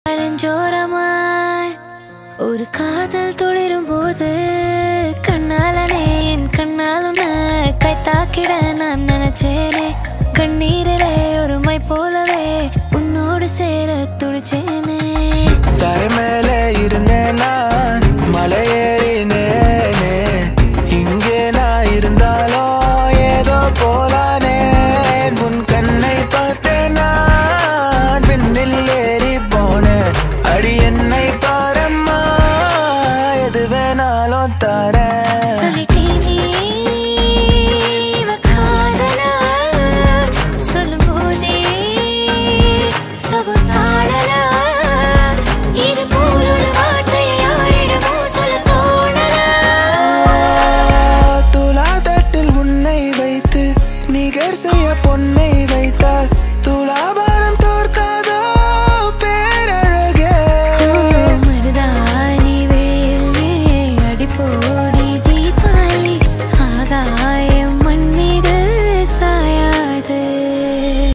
நெஞ்சோரமாய் ஒரு காதல் துளிரும் போது கண்ணாலனே என் கண்ணால் உன்னை கை தாக்கிட நான் நினைச்சேனே கண்ணீரிலே ஒரு மை போலவே உன்னோடு சேர துடிச்சேனே தரை மேலே இருந்தேன் நான்